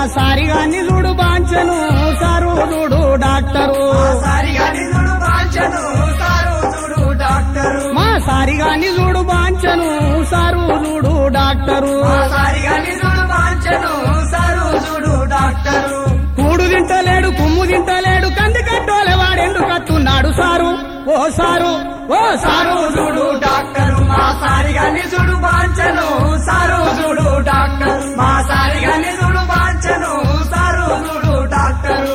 సారిగా నిలుడు బాంచను సారు చూడు డాక్టరు సారిగా నిన్నుడు బాంచను సారు చూడు డాక్టరు మా సారిగా నిలుడు బాంచను సారు చూడు డాక్టరు సారిగా నిన్నుడు బాంచను సారు చూడు డాక్టరు కూడు తింటలేడు కుమ్ము తింటలేడు కంది కట్టోలే వాడెందుకు కత్తున్నాడు సారు ఓ సారు ఓ సారు చూడు డాక్టరు మా సారిగా నిజుడు బాంచను సారు చూడు డాక్టర్ మా సారిగా నిజుడు బాంచను సారు చూడు డాక్టరు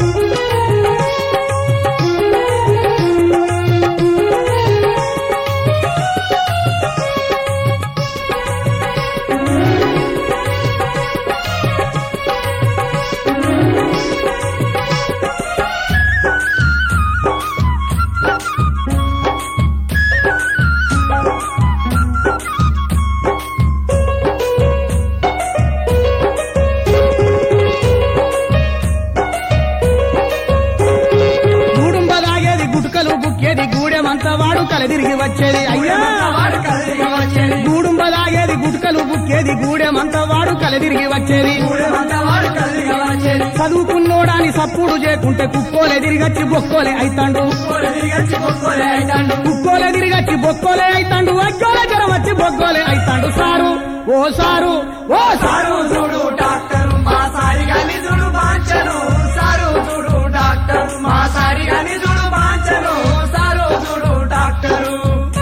గూడుంబ దాగేది గుట్కలు గుక్కేది గూడెమంతా వాడు కలదిరిగి వచ్చేది అయ్యా వాడు కలిగి వచ్చేది గూడుంబ దాగేది గుట్కలు గుక్కేది గూడెమంతా వాడు కలదిరిగి వచ్చేది ఊరేమంతా వాడు కలిగి వచ్చేది చదువుకున్నోడాని సప్పుడు చేయకుంటే కుక్కోలే తిరిగచ్చి బొక్కోలే అయితాండు కోడి తిరిగచ్చి కొట్టుకోలే అయితాండు కుక్కోలే తిరిగచ్చి బొక్కోలే అయితాండు అగ్గోలే జ్వరం వచ్చి బొక్కోలే అయితాండు సారు ఓ సారు ఓ సారు సారు చూడు డాక్టర్ మా సారిగా నిజుడు బాంచను సారు చూడు డాక్టర్ మా సారిగా నిజుడు బాంచను సారు చూడు డాక్టరు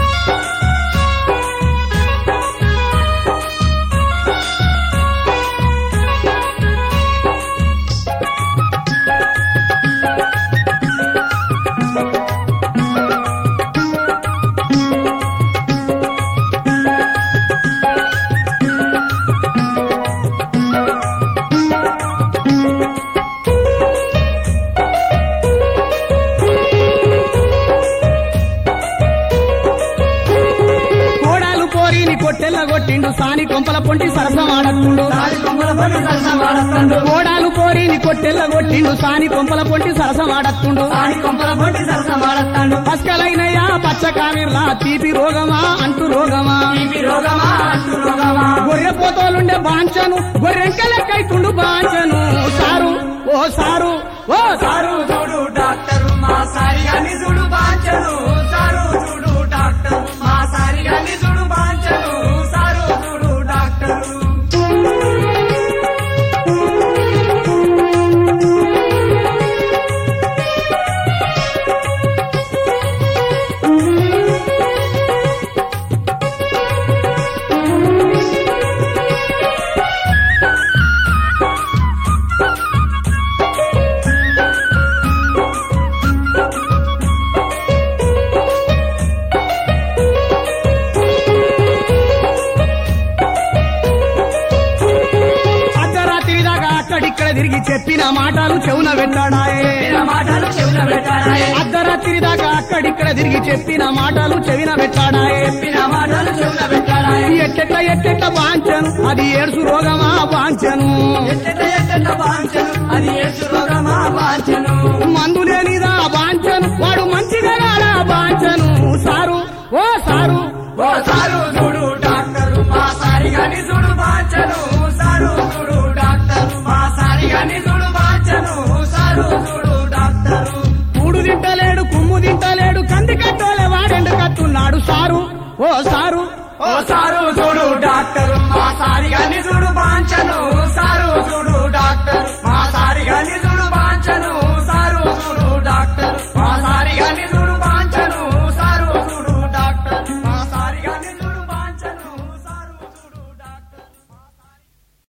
కోడాలు పోరిని కొట్టెల్ల కొట్టిండు సాని కొంపల పొంటి సరసమాడత్తుండు సారి కొమ్మల పని సరసమాడతాడు కోడాలు పోరిని కొట్టెల్ల కొట్టిండు సాని కొంపల పొంటి సరసమాడత్తుండు సారి కొమ్మల పని సరసమాడతాడు పస్కలైనయా పచ్చ కావిర్లా తీపి రోగమా అంటు రోగమా ఇవి రోగమా అంటు రోగమా గొర్రె పోతోలుండే బాంచను గొర్రెంకలెక్కైతుండు బాంచను సారు ఓ సారు ఓ సారు సారు చూడు డాక్టర్ మా సారిగా నిజుడు బాంచను సారు చూడు డాక్టర్ మా సారిగా నిజుడు బాంచను సారు చూడు డాక్టర్ అర్ధరాత్రి దాకా అక్కడిక్కడ తిరిగి చెప్పిన మాటలు చెవున పెట్టాడాయే విన మాటలు చెవుల పెట్టారాయే అర్ధరాత్రి దాకా అక్కడిక్కడ తిరిగి చెప్పిన మాటలు చెవిన పెట్టాడాయే విన మాటలు చెవుల పెట్టారాయే ఎట్టెట్ల ఎట్టెట్ల వాంచను అది ఏడుసు రోగమా వాంచను ఎట్టెట్ట ఎట్టెట్ట బాంచను అది ఏసు రోగమా బాంచను మందు లేనిదా వాంచను వాడు మంచిగా రాడా వాంచను సారు ఓ సారు ఓ సారు చూడు డాక్టర్ మా సారిగా నిజుడు బాంచను సారు చూడు డాక్టర్ మా సారిగా నిజుడు బాంచను సారు చూడు డాక్టర్ కూడు తింటలేడు కుమ్ము తింటలేడు కంది కట్టోలే వాడెండు కట్టున్నాడు సారు ఓ సారు ఓ సారు చూడు డాక్టర్ మా సారిగా నిజుడు బాంచను